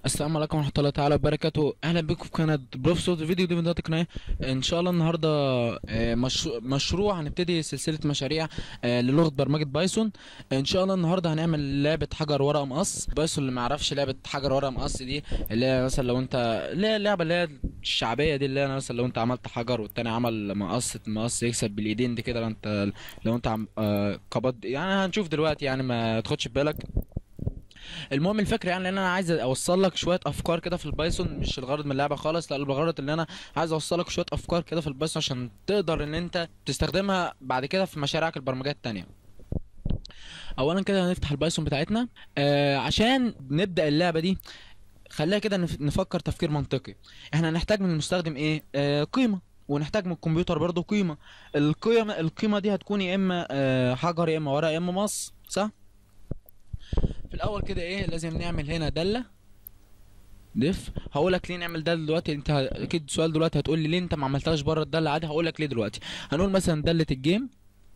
السلام عليكم ورحمة الله تعالى وبركاته أهلا بكم في قناة بروف صوت فيديو دي فيديوهات قناة إن شاء الله النهاردة آه، مش... مشروع هنبتدي سلسلة مشاريع آه، للغة برمجة بايثون إن شاء الله النهاردة هنعمل لعبة حجر ورقة مقص بايثون اللي معرفش لعبة حجر ورقة مقص دي اللي هي مثلا لو أنت اللي هي اللعبة اللي هي الشعبية دي اللي هي مثلا لو أنت عملت حجر والتاني عمل مقص مقص يكسب بالإيدين دي كده لو أنت لو أنت عم... آه، قبض يعني هنشوف دلوقتي يعني ما تاخدش في بالك المهم الفكره يعني ان انا عايز اوصل لك شويه افكار كده في البايثون مش الغرض من اللعبه خالص لا الغرض ان انا عايز اوصل لك شويه افكار كده في البايثون عشان تقدر ان انت تستخدمها بعد كده في مشاريعك البرمجيه التانية اولا كده هنفتح البايثون بتاعتنا آه عشان نبدا اللعبه دي خليها كده نف- نفكر تفكير منطقي احنا هنحتاج من المستخدم ايه آه قيمه ونحتاج من الكمبيوتر برضو قيمه القيمه القيمه دي هتكون يا اما آه حجر يا اما ورق يا اما مص صح في الاول كده ايه لازم نعمل هنا داله ديف هقول لك ليه نعمل ده دلوقتي انت ه- اكيد سؤال دلوقتي هتقول لي ليه انت ما عملتهاش بره الداله عادي هقول لك ليه دلوقتي هنقول مثلا داله الجيم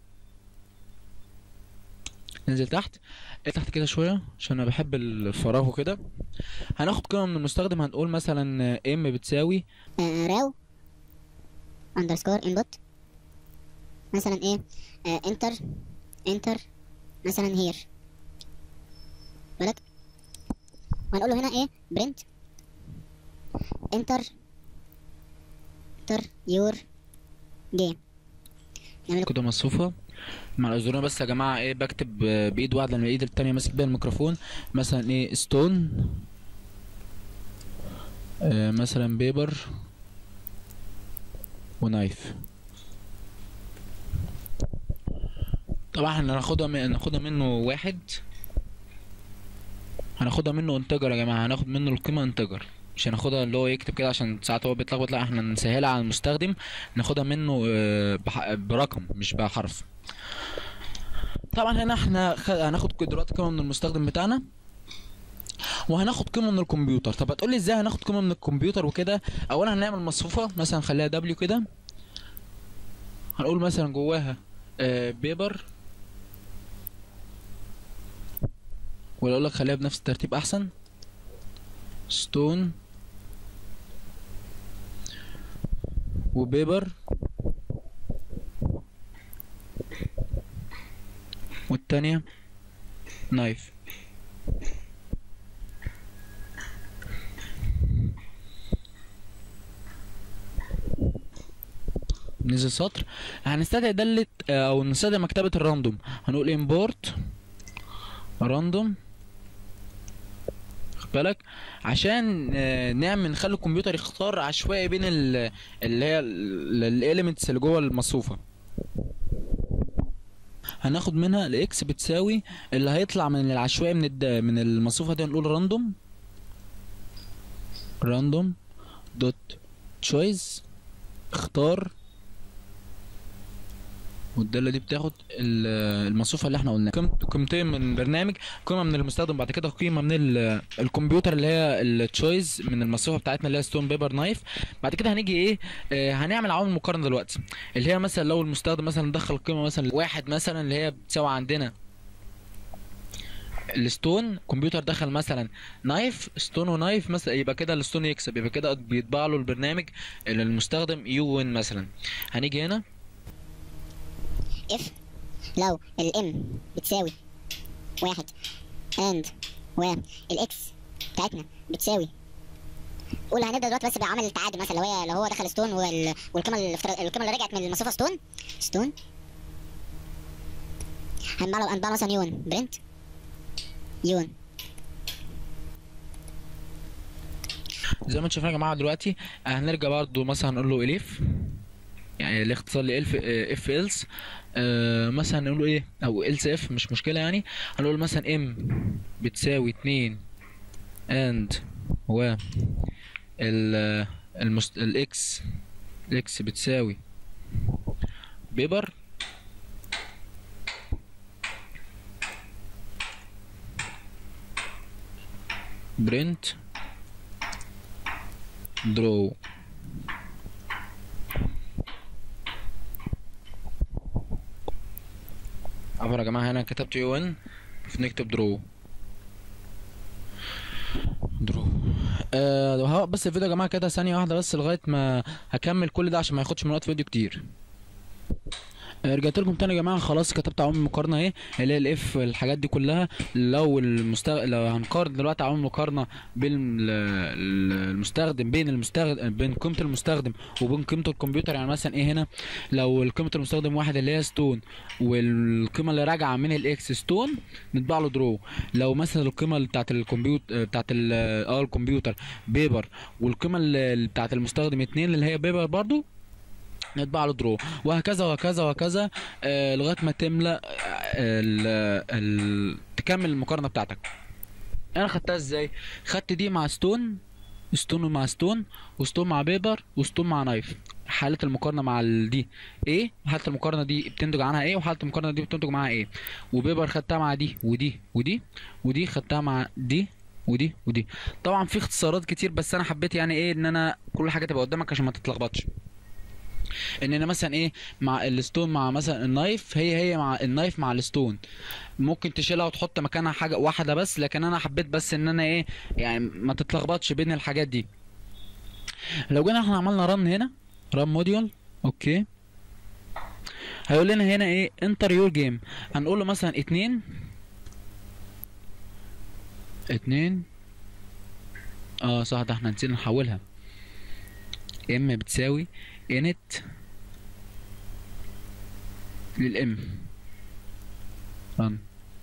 ننزل تحت تحت كده شويه عشان انا بحب الفراغ وكده هناخد قيمه من المستخدم هنقول مثلا ام بتساوي راو اندرسكور انبوت مثلا ايه انتر انتر مثلا هير بالك وهنقول له هنا ايه برنت انتر انتر يور جيم نعمل كده مصفوفه مع الاذرنا بس يا جماعه ايه بكتب آه، بايد واحده لان الايد التانية ماسك بيها الميكروفون مثلا ايه ستون آه مثلا بيبر ونايف طبعا احنا هناخدها من هناخدها منه واحد هناخدها منه انتجر يا جماعه هناخد منه القيمه انتجر مش هناخدها اللي هو يكتب كده عشان ساعات هو بيتلخبط لا احنا نسهلها على المستخدم ناخدها منه آه، بح- برقم مش بحرف طبعا هنا احنا خ... هناخد دلوقتي قيمه من المستخدم بتاعنا وهناخد قيمه من الكمبيوتر طب هتقول لي ازاي هناخد قيمه من الكمبيوتر وكده اولا هنعمل مصفوفه مثلا نخليها دبليو كده هنقول مثلا جواها آه بيبر ولا اقول لك خليها بنفس الترتيب احسن ستون وبيبر والتانية نايف نزل سطر هنستدعي دالة آه، او نستدعي مكتبة الراندوم هنقول import راندوم خد بالك عشان آه، نعمل نخلي الكمبيوتر يختار عشوائي بين ال- اللي هي الاليمنتس اللي جوه المصفوفة هناخد منها الاكس بتساوي اللي هيطلع من العشوائي من الد... من المصفوفة دي هنقول راندوم راندوم دوت تشويس اختار والدالة دي بتاخد ال- المصفوفة اللي احنا قلناها قيمة قيمتين من البرنامج قيمة من المستخدم بعد كده قيمة من ال- الكمبيوتر اللي هي التشويس من المصفوفة بتاعتنا اللي هي ستون بيبر نايف بعد كده هنيجي ايه آه هنعمل عوامل مقارنة دلوقتي اللي هي مثلا لو المستخدم مثلا دخل قيمة مثلا واحد مثلا اللي هي بتساوي عندنا الستون كمبيوتر دخل مثلا نايف ستون ونايف مثلا يبقى كده الستون يكسب يبقى كده بيطبع له البرنامج للمستخدم يو وين مثلا هنيجي هنا اف لو الام بتساوي واحد اند والاكس بتاعتنا بتساوي قول هنبدا دلوقتي بس بعمل التعادل مثلا لو هي لو هو دخل ستون وال... والقيمه اللي افتر- القيمه اللي رجعت من المصفوفه ستون ستون هنبقى له هنبقى مثلا يون برنت يون زي ما انتم شايفين يا جماعه دلوقتي هنرجع برضو مثلا نقول له اليف يعني الاختصار لاف اف ايلس مثلا نقول له ايه او إلس اف مش مشكله يعني هنقول مثلا ام بتساوي 2 اند و ال المست... الاكس الاكس بتساوي بيبر برنت درو عفوا يا جماعة هنا كتبت يو ان نكتب درو درو أه هوقف بس الفيديو يا جماعه كده ثانيه واحده بس لغايه ما هكمل كل ده عشان ما ياخدش من وقت فيديو كتير آه، رجعت لكم تاني يا جماعه خلاص كتبت عوامل المقارنه اهي اللي هي الاف الحاجات دي كلها لو المستغ... لو هنقارن دلوقتي عوامل المقارنه بين ال- ال- المستخدم بين المستخدم بين قيمه المستخدم وبين قيمه الكمبيوتر يعني مثلا ايه هنا لو قيمه المستخدم واحد اللي هي ستون والقيمه اللي راجعه من الاكس ستون نطبع له درو لو مثلا القيمه اللي بتاعت الكمبيوتر بتاعت ال- اه الكمبيوتر بيبر والقيمه اللي بتاعت المستخدم اتنين اللي هي بيبر برضو نطبع له درو وهكذا وهكذا وهكذا آه لغايه ما تملى آه ال ال تكمل المقارنه بتاعتك انا خدتها ازاي خدت دي مع ستون ستون مع ستون وستون مع بيبر وستون مع نايف حالة المقارنة مع ال- دي ايه حالة المقارنة دي بتنتج عنها ايه وحالة المقارنة دي بتنتج معاها ايه وبيبر خدتها مع دي ودي ودي ودي خدتها مع دي ودي ودي طبعا في اختصارات كتير بس انا حبيت يعني ايه ان انا كل حاجة تبقى قدامك عشان ما تتلخبطش ان انا مثلا ايه مع الستون مع مثلا النايف هي هي مع النايف مع الستون ممكن تشيلها وتحط مكانها حاجه واحده بس لكن انا حبيت بس ان انا ايه يعني ما تتلخبطش بين الحاجات دي لو جينا احنا عملنا رن هنا رن موديول اوكي هيقول لنا هنا ايه انتر يور جيم هنقول له مثلا اتنين اتنين اه صح ده احنا نسينا نحولها ام بتساوي انت للام رن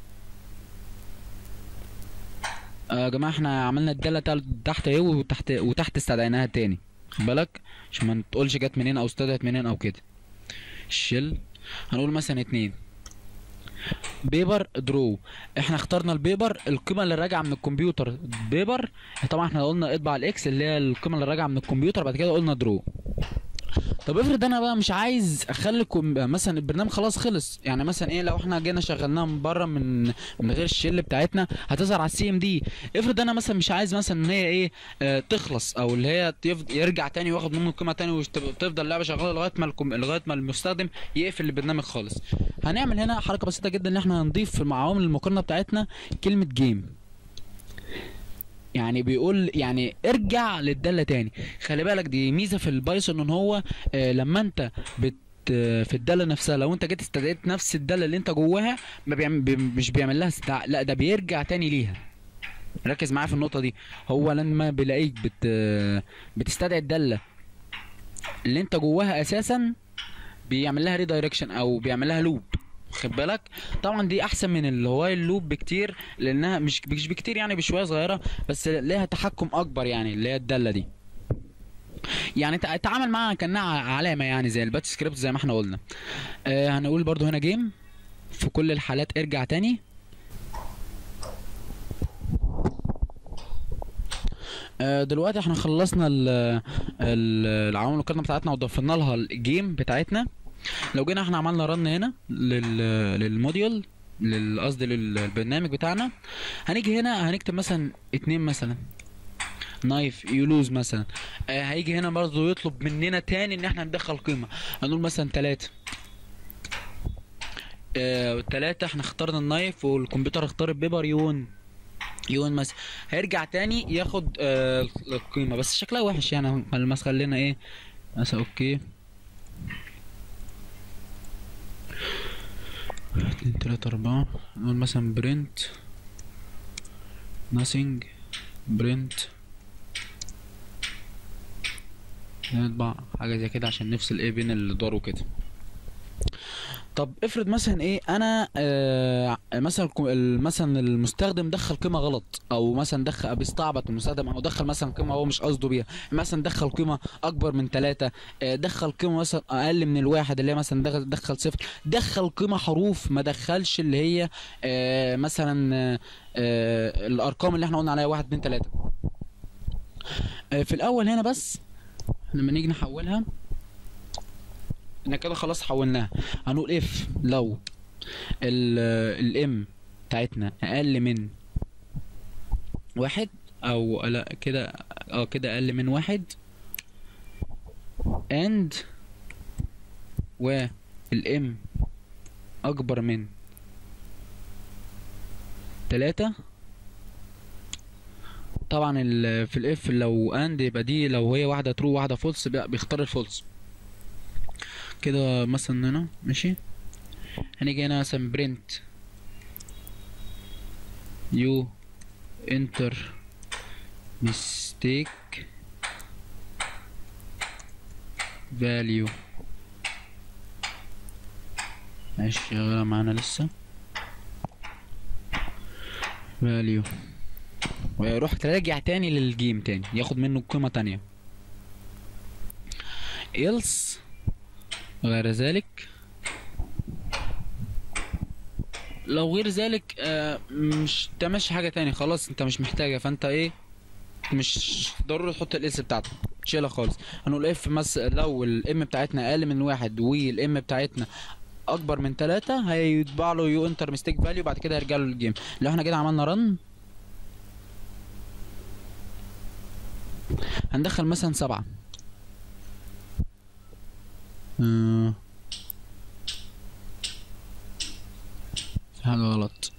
آه يا جماعه احنا عملنا الداله تال- تحت اهي وتحت وتحت استدعيناها تاني خد بالك عشان ما تقولش جت منين او استدعت منين او كده شيل هنقول مثلا اتنين بيبر درو احنا اخترنا البيبر القيمه اللي راجعه من الكمبيوتر بيبر طبعا احنا قلنا اطبع الاكس اللي هي القيمه اللي راجعه من الكمبيوتر بعد كده قلنا درو طب افرض انا بقى مش عايز اخلي كم- مثلا البرنامج خلاص خلص يعني مثلا ايه لو احنا جينا شغلناه من بره من من غير الشيل بتاعتنا هتظهر على السي ام دي افرض انا مثلا مش عايز مثلا ان هي ايه آه تخلص او اللي هي تف- يرجع تاني وياخد منه القيمه تاني وتفضل اللعبه شغاله لغايه ما الكم... لغايه ما المستخدم يقفل البرنامج خالص هنعمل هنا حركه بسيطه جدا ان احنا هنضيف في عوامل المقارنه بتاعتنا كلمه جيم يعني بيقول يعني ارجع للداله تاني خلي بالك دي ميزه في البايثون ان هو آه لما انت بت آه، في الداله نفسها لو انت جيت استدعيت نفس الداله اللي انت جواها ما بيعمل بي- مش بيعمل لها استدعاء لا ده بيرجع تاني ليها ركز معايا في النقطه دي هو لما بيلاقيك بت آه، بتستدعي الداله اللي انت جواها اساسا بيعمل لها ريدايركشن او بيعمل لها لوب خد بالك طبعا دي احسن من اللي هو اللوب بكتير لانها مش مش بكتير يعني بشويه صغيره بس ليها تحكم اكبر يعني اللي هي الداله دي يعني تع- تعامل معاها كانها علامه يعني زي الباتش سكريبت زي ما احنا قلنا آه هنقول برضو هنا جيم في كل الحالات ارجع تاني آه، دلوقتي احنا خلصنا ال ال العوامل المقارنه بتاعتنا وضفنا لها الجيم بتاعتنا لو جينا احنا عملنا رن هنا لل للموديول لل- قصدي للبرنامج بتاعنا هنيجي هنا هنكتب مثلا اتنين مثلا نايف يلوز مثلا آه هيجي هنا برضه يطلب مننا تاني ان احنا ندخل قيمه هنقول مثلا تلاتة آه تلاتة احنا اخترنا النايف والكمبيوتر اختار البيبر يون يون مثلا هيرجع تاني ياخد آه القيمه بس شكلها وحش يعني بس خلينا ايه مثلا اوكي اتنين تلاتة أربعة نقول مثلا برنت nothing برنت نطبع حاجة زي كده عشان نفصل ايه بين الدار وكده طب افرض مثلا ايه انا آه مثلا الكم- ال- مثلا المستخدم دخل قيمه غلط او مثلا دخل بيستعبط المستخدم او دخل مثلا قيمه هو مش قصده بيها مثلا دخل قيمه اكبر من ثلاثة دخل قيمه مثلا اقل من الواحد اللي هي مثلا دخل دخل صفر دخل قيمه حروف ما دخلش اللي هي آه مثلا آه آه الارقام اللي احنا قلنا عليها واحد اتنين تلاته آه في الاول هنا بس لما نيجي نحولها احنا كده خلاص حولناها هنقول اف لو الام بتاعتنا اقل من واحد او لا كده اه كده اقل من واحد and والام اكبر من تلاتة طبعا ال- في الاف لو اند يبقى دي لو هي واحده ترو واحده فولس بيختار الفولس كده مثلا هنا ماشي هنيجي هنا مثلا برنت يو انتر ميستيك فاليو ماشي شغالة معانا لسه فاليو ويروح تراجع تاني للجيم تاني ياخد منه قيمة تانية else غير ذلك لو غير ذلك آه مش تعملش حاجة تاني خلاص انت مش محتاجها فانت ايه مش ضروري تحط الاس بتاعتك تشيلها خالص هنقول اف مس لو الام بتاعتنا اقل من واحد والام بتاعتنا اكبر من ثلاثة هيتباع له يو انتر ميستيك فاليو بعد كده هيرجع له الجيم لو احنا كده عملنا رن هندخل مثلا سبعة آه. في حاجة غلط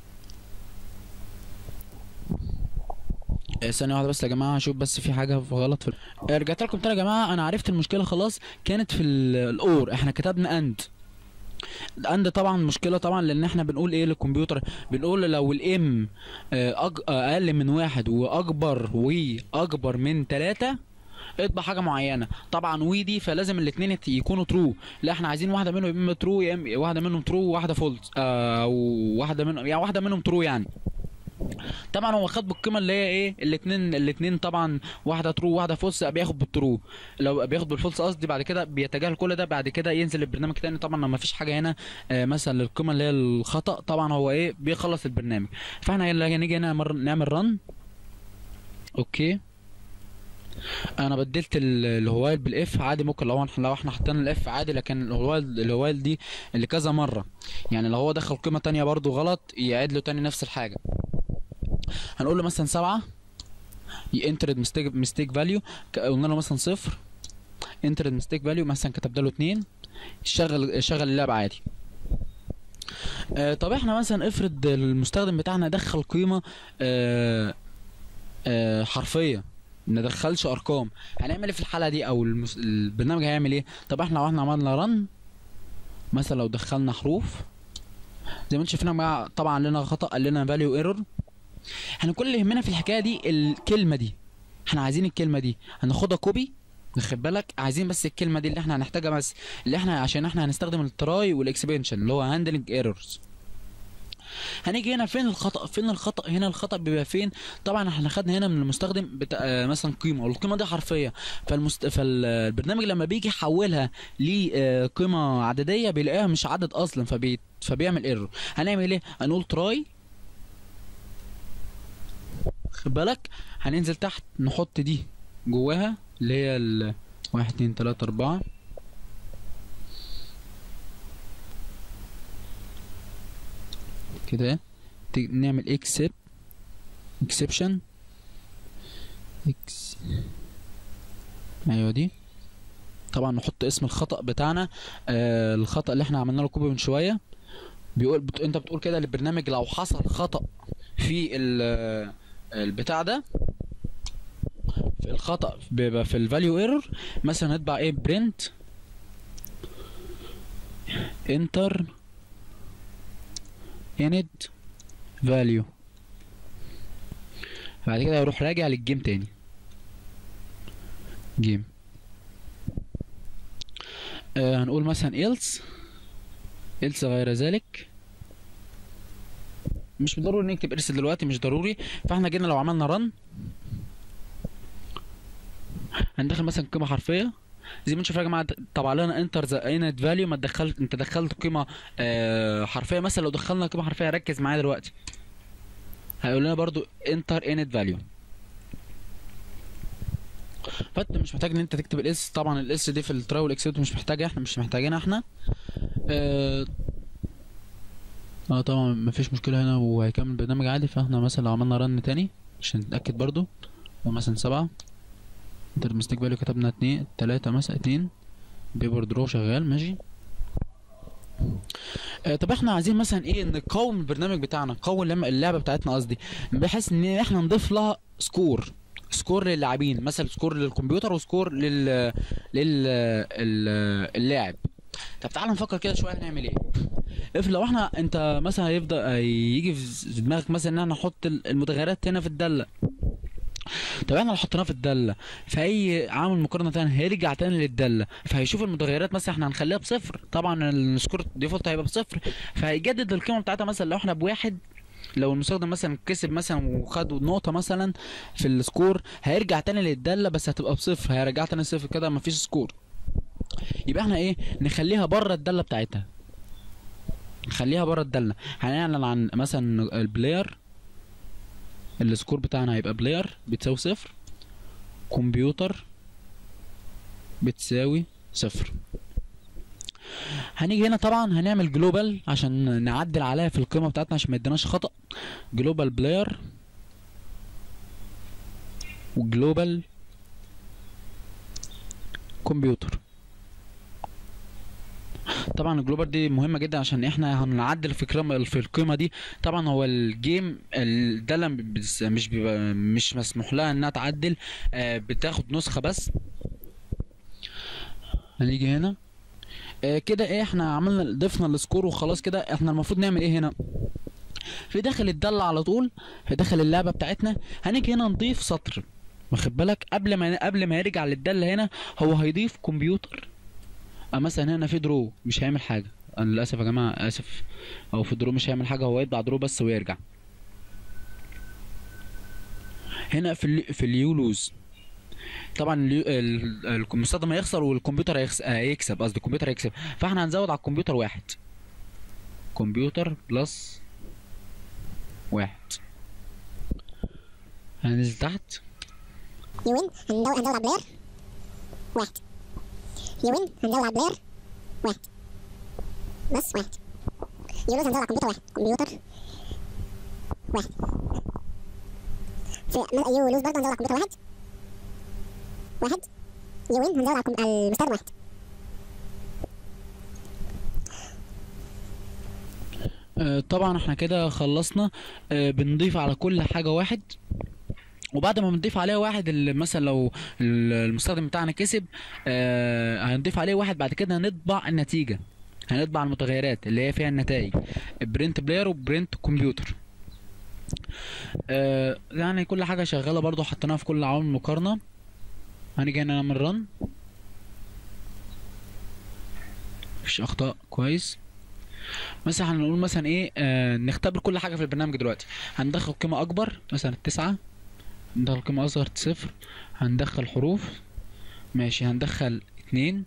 آه، ثانية واحدة بس يا جماعة شوف بس في حاجة غلط في آه، رجعت لكم تاني يا جماعة أنا عرفت المشكلة خلاص كانت في ال- الأور احنا كتبنا أند اند طبعا مشكلة طبعا لأن احنا بنقول ايه للكمبيوتر بنقول لو الام أج... أقل من واحد وأكبر وأكبر من تلاتة اطبع حاجة معينة طبعا وي دي فلازم الاتنين يت- يكونوا ترو لا احنا عايزين واحدة منهم يا اما ترو يا اما واحدة منهم ترو وواحدة فولس آه او واحدة منهم يعني واحدة منهم ترو يعني طبعا هو خد بالقيمه اللي هي ايه الاثنين الاثنين طبعا واحده ترو وواحده فولس بياخد بالترو لو بياخد بالفولس قصدي بعد كده بيتجاهل كل ده بعد كده ينزل البرنامج تاني طبعا لو ما فيش حاجه هنا آه مثلا للقيمه اللي هي الخطا طبعا هو ايه بيخلص البرنامج فاحنا يلا هنيجي هنا مر- نعمل رن اوكي انا بدلت ال- الهوايل بالاف عادي ممكن لو احنا لو احنا حطينا الاف عادي لكن الهوايل الهوايل دي اللي كذا مره يعني لو هو دخل قيمه تانية برضو غلط يعيد له تاني نفس الحاجه هنقول له مثلا سبعة انترد ميستيك ميستيك فاليو قلنا له مثلا صفر انترد ميستيك فاليو مثلا كتبنا له اتنين شغل شغل اللعب عادي آه طب احنا مثلا افرض المستخدم بتاعنا دخل قيمة آه آه حرفية ما دخلش ارقام هنعمل ايه في الحالة دي او المس... البرنامج هيعمل ايه طب احنا لو احنا عملنا رن مثلا لو دخلنا حروف زي ما انتم شايفين يا جماعة طبعا لنا خطأ قال لنا فاليو ايرور احنا كل اللي يهمنا في الحكايه دي الكلمه دي احنا عايزين الكلمه دي هناخدها كوبي واخد بالك عايزين بس الكلمه دي اللي احنا هنحتاجها بس اللي احنا عشان احنا هنستخدم التراي والاكسبنشن اللي هو هاندلنج ايرورز هنيجي هنا فين الخطا فين الخطا هنا الخطا بيبقى فين طبعا احنا خدنا هنا من المستخدم بتا... آه، مثلا قيمه والقيمه دي حرفيه فالمست... فالبرنامج لما بيجي يحولها لقيمه عدديه بيلاقيها مش عدد اصلا فبي... فبيعمل ايرور هنعمل ايه هنقول تراي خد بالك هننزل تحت نحط دي جواها اللي هي ال واحد اتنين تلاتة أربعة كده ت- نعمل اكسب اكسبشن اكس ايوه دي طبعا نحط اسم الخطأ بتاعنا آه الخطأ اللي احنا عملنا له كوبي من شوية بيقول بت... انت بتقول كده للبرنامج لو حصل خطأ في ال البتاع ده في الخطأ بيبقى في الفاليو ايرور مثلا نطبع ايه برنت انتر انت فاليو بعد كده يروح راجع للجيم تاني جيم آه هنقول مثلا else else غير ذلك مش ضروري نكتب ارس دلوقتي مش ضروري فاحنا جينا لو عملنا رن هندخل مثلا قيمه حرفيه زي ما انتم شايفين يا جماعه طبع لنا انتر ذا انت فاليو ما تدخلت انت دخلت قيمه آه حرفيه مثلا لو دخلنا قيمه حرفيه ركز معايا دلوقتي هيقول لنا برضو انتر انت فاليو فانت مش محتاج ان انت تكتب الاس طبعا الاس دي في التراي والاكسبت مش محتاجها احنا مش محتاجينها احنا اه اه طبعا مفيش مشكلة هنا وهيكمل البرنامج عادي فاحنا مثلا لو عملنا رن تاني عشان نتأكد برضو هو مثلا سبعة انتر مستيك فاليو كتبنا اتنين تلاتة مثلا اتنين بيبر درو شغال ماشي آه، طب احنا عايزين مثلا ايه نقوم البرنامج بتاعنا نقوم اللعبه اللعبة بتاعتنا قصدي بحيث ان احنا نضيف لها سكور سكور للاعبين مثلا سكور للكمبيوتر وسكور لل لل ال- اللاعب طب تعال نفكر كده شويه هنعمل ايه افرض لو احنا انت مثلا هيفضل يجي في دماغك مثلا ان احنا نحط المتغيرات هنا في الداله طب احنا لو حطيناه في الداله في اي عامل مقارنه تاني هيرجع تاني للداله فهيشوف المتغيرات مثلا احنا هنخليها بصفر طبعا السكور ديفولت هيبقى بصفر فهيجدد القيمه بتاعتها مثلا لو احنا بواحد لو المستخدم مثلا كسب مثلا وخد نقطه مثلا في السكور هيرجع تاني للداله بس هتبقى بصفر هيرجع تاني صفر كده مفيش سكور يبقى احنا ايه نخليها بره الداله بتاعتها نخليها بره الداله هنعلن عن مثلا البلاير السكور بتاعنا هيبقى بلاير بتساوي صفر كمبيوتر بتساوي صفر هنيجي هنا طبعا هنعمل جلوبال عشان نعدل عليها في القيمه بتاعتنا عشان ما يديناش خطأ جلوبال بلاير وجلوبال كمبيوتر طبعا الجلوبال دي مهمه جدا عشان احنا هنعدل في القيمه في القيمه دي طبعا هو الجيم الداله بس- مش بيبقى مش مسموح لها انها تعدل آه، بتاخد نسخه بس هنيجي هنا آه، كده ايه احنا عملنا ضفنا السكور وخلاص كده احنا المفروض نعمل ايه هنا في داخل الداله على طول في داخل اللعبه بتاعتنا هنيجي هنا نضيف سطر واخد بالك قبل ما قبل ما يرجع للداله هنا هو هيضيف كمبيوتر آه، مثلا هنا في درو مش هيعمل حاجه انا للاسف يا جماعه اسف هو في درو مش هيعمل حاجه هو يطبع درو بس ويرجع هنا في ال في اليو لوز طبعا اليو- ال- ال- المستخدم هيخسر والكمبيوتر هيخس- هيكسب قصدي الكمبيوتر هيكسب فاحنا هنزود على الكمبيوتر واحد كمبيوتر بلس واحد هننزل تحت يوين هندور هندور على بلاير واحد يوين هندور على بلاير واحد بس واحد يولوز هندور على كمبيوتر واحد كمبيوتر واحد في يولوز برضه هندور على كمبيوتر واحد واحد يوين هندور على كم- على المستخدم واحد آه، طبعا احنا كده خلصنا آه، بنضيف على كل حاجة واحد وبعد ما بنضيف عليها واحد اللي مثلا لو ال- المستخدم بتاعنا كسب آه، هنضيف عليه واحد بعد كده هنطبع النتيجة هنطبع المتغيرات اللي هي فيها النتائج برنت بلاير وبرنت كمبيوتر آه، يعني كل حاجة شغالة برضو حطيناها في كل عوامل المقارنة هنيجي هنا نعمل رن مفيش اخطاء كويس مثلا هنقول مثلا ايه آه نختبر كل حاجه في البرنامج دلوقتي هندخل قيمه اكبر مثلا التسعة هندخل قيمه اصغر صفر هندخل حروف ماشي هندخل اتنين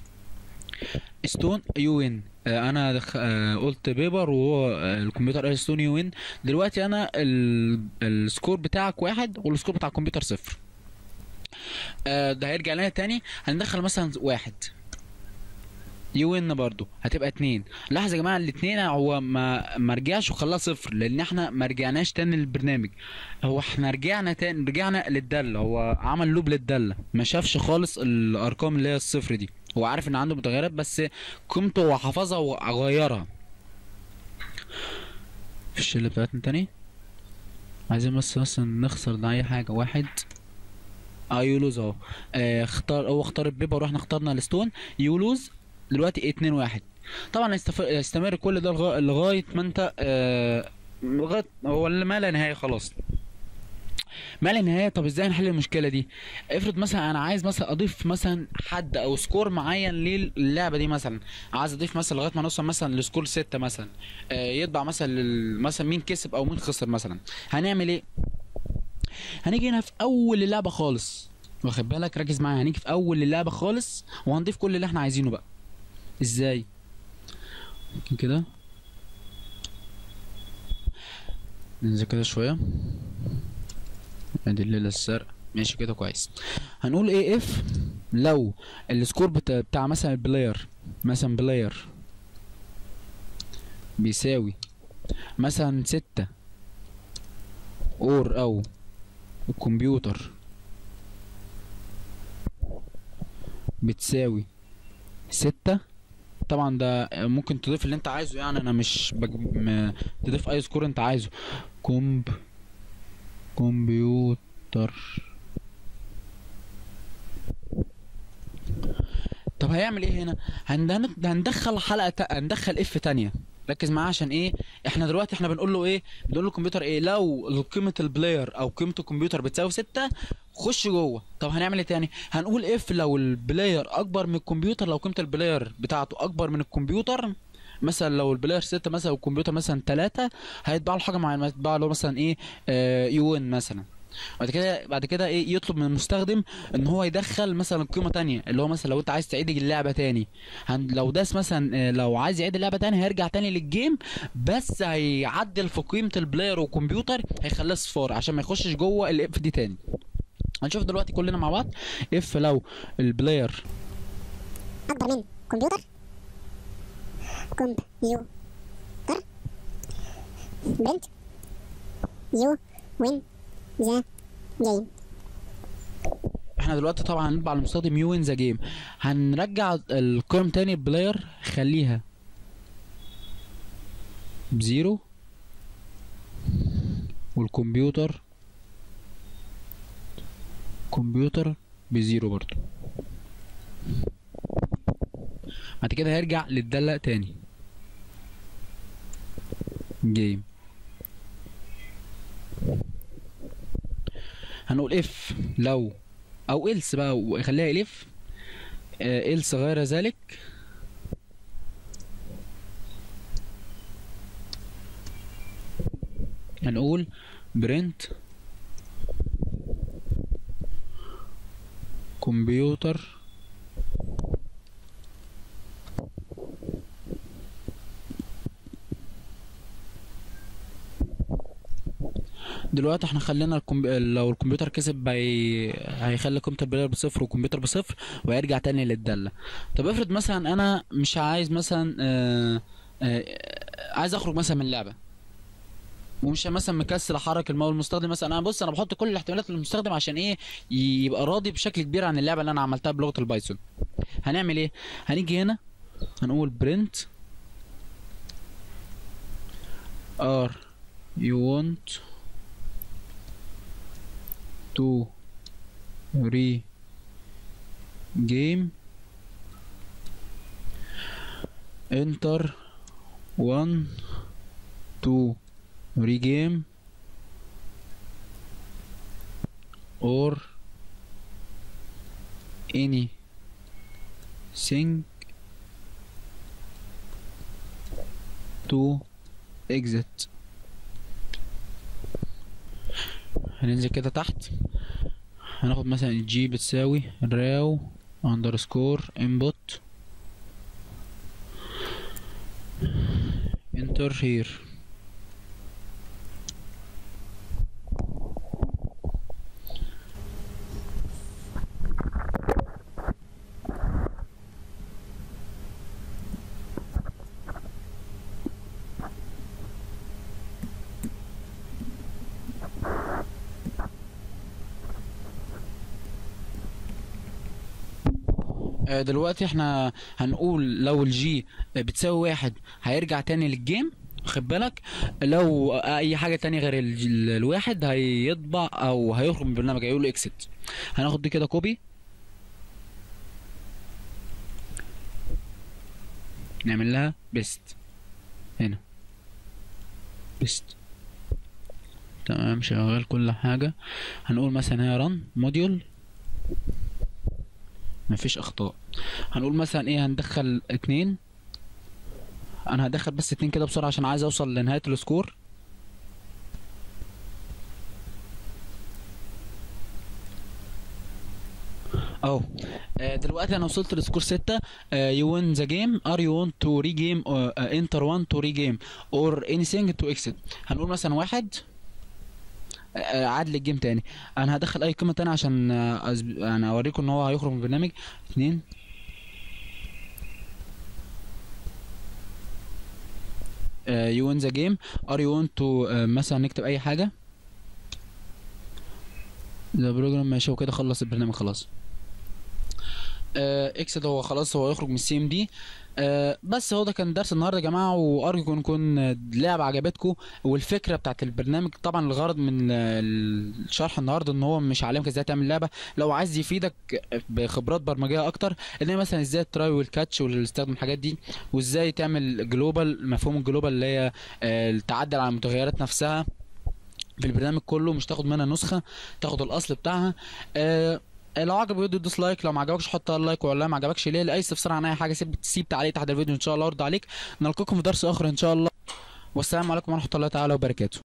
ستون يو ان آه انا دخ... آه قلت بيبر وهو آه الكمبيوتر قال ستون يو ان دلوقتي انا ال... السكور بتاعك واحد والسكور بتاع الكمبيوتر صفر آه ده هيرجع لنا تاني هندخل مثلا واحد يو ان برضو هتبقى اتنين لاحظ يا جماعه الاتنين هو ما ما رجعش وخلاها صفر لان احنا ما رجعناش تاني للبرنامج هو احنا رجعنا تاني رجعنا للداله هو عمل لوب للداله ما شافش خالص الارقام اللي هي الصفر دي هو عارف ان عنده متغيرات بس قيمته هو حفظها وغيرها في الشله بتاعتنا تاني عايزين بس مثلا نخسر ده اي حاجه واحد اه يولوز اهو آه، اختار هو اختار البيبر واحنا اخترنا الستون يولوز دلوقتي اتنين واحد طبعا يستف- يستمر كل ده لغا- لغايه ما انت آه، لغايه هو اللي ما لا نهايه خلاص ما لا نهايه طب ازاي نحل المشكله دي افرض مثلا انا عايز مثلا اضيف مثلا حد او سكور معين للعبه دي مثلا عايز اضيف مثلا لغايه ما نوصل مثلا لسكور ستة مثلا آه، يطبع مثلا لل- مثلا مين كسب او مين خسر مثلا هنعمل ايه هنيجي هنا في اول اللعبه خالص واخد بالك ركز معايا هنيجي في اول اللعبه خالص وهنضيف كل اللي احنا عايزينه بقى ازاي ممكن كده ننزل كده شويه ادي الليله الزرق ماشي كده كويس هنقول ايه اف لو السكور بتاع, بتاع مثلا البلاير مثلا بلاير بيساوي مثلا ستة اور او الكمبيوتر بتساوي ستة طبعا ده ممكن تضيف اللي انت عايزه يعني انا مش بج... م... تضيف اي سكور انت عايزه كومب كمبيوتر طب هيعمل ايه هنا هن- هندخل حلقه تا... هندخل اف تانية ركز معاه عشان ايه احنا دلوقتي احنا بنقول له ايه بنقول له الكمبيوتر ايه لو قيمه البلاير او قيمه الكمبيوتر بتساوي ستة خش جوه طب هنعمل ايه تاني هنقول اف لو البلاير اكبر من الكمبيوتر لو قيمه البلاير بتاعته اكبر من الكمبيوتر مثلا لو البلاير ستة مثلا والكمبيوتر مثلا تلاتة هيتباع له حاجه معينه هيتباع له مثلا ايه آه يوين مثلا بعد كده بعد كده ايه يطلب من المستخدم ان هو يدخل مثلا قيمه تانية اللي هو مثلا لو انت عايز تعيد اللعبه تاني هن لو داس مثلا آه، لو عايز يعيد اللعبه تاني هيرجع تاني للجيم بس هيعدل في قيمه البلاير والكمبيوتر هيخليها صفار عشان ما يخشش جوه الاف دي تاني هنشوف دلوقتي كلنا مع بعض اف لو البلاير اكبر من كمبيوتر كمبيوتر بنت يو وين ذا جيم احنا دلوقتي طبعا هنطبع على المستخدم يو ان ذا جيم هنرجع القيم تاني البلاير خليها بزيرو والكمبيوتر كمبيوتر بزيرو برضو بعد كده هيرجع للدالة تاني جيم هنقول اف لو او إلس بقى وخليها الف آه إلس غير ذلك هنقول برنت كمبيوتر دلوقتي احنا خلينا الكمب... لو الكمبيوتر كسب هي... هيخلي قيمة البلاير بصفر والكمبيوتر بصفر وهيرجع تاني للدالة طب افرض مثلا انا مش عايز مثلا آه... آه... عايز اخرج مثلا من اللعبة ومش مثلا مكسل احرك الماوس المستخدم مثلا انا بص انا بحط كل الاحتمالات للمستخدم عشان ايه يبقى راضي بشكل كبير عن اللعبة اللي انا عملتها بلغة البايثون هنعمل ايه هنيجي هنا هنقول برنت ار you want to re game enter one to regame or any thing to exit هننزل كده تحت هناخد مثلا الجي بتساوي راو اندرسكور انبوت انتر هير آه، دلوقتي احنا هنقول لو الجي بتساوي واحد هيرجع تاني للجيم خد بالك لو اي حاجه تانية غير الج- ال- الواحد هيطبع او هيخرج من البرنامج هيقول له اكست هناخد دي كده كوبي نعمل لها بيست هنا بيست تمام شغال كل حاجه هنقول مثلا هي رن موديول مفيش اخطاء هنقول مثلا ايه هندخل اتنين انا هدخل بس اتنين كده بسرعه عشان عايز اوصل لنهايه السكور اهو آه، دلوقتي انا وصلت لسكور 6 يو وين ذا جيم ار يو ونت تو ري جيم انتر 1 تو ري جيم اور اني ثينج تو اكسيت هنقول مثلا واحد آه، عاد للجيم تاني انا هدخل اي قيمه تانية عشان آه، أثب- يعني اوريكم ان هو هيخرج من البرنامج اتنين يو وين ذا جيم ار يو ونت تو مثلا نكتب اي حاجه ذا بروجرام ماشي وكده خلص البرنامج خلاص آه، اكس ده هو خلاص هو يخرج من السي ام دي بس هو ده كان درس النهارده يا جماعه وارجو يكون اللعبه عجبتكم والفكره بتاعت البرنامج طبعا الغرض من الشرح النهارده ان هو مش علمك ازاي تعمل لعبه لو عايز يفيدك بخبرات برمجيه اكتر ان هي مثلا ازاي التراي والكاتش وتستخدم الحاجات دي وازاي تعمل جلوبال مفهوم الجلوبال اللي هي آه، التعدل على المتغيرات نفسها في البرنامج كله مش تاخد منها نسخه تاخد الاصل بتاعها آه لو عجبك الفيديو دوس لايك لو ما عجبكش حط لايك ولا ما عجبكش ليه لاي استفسار عن اي حاجه سيب سيب تعليق تحت الفيديو ان شاء الله ارد عليك نلقاكم في درس اخر ان شاء الله والسلام عليكم ورحمه الله تعالى وبركاته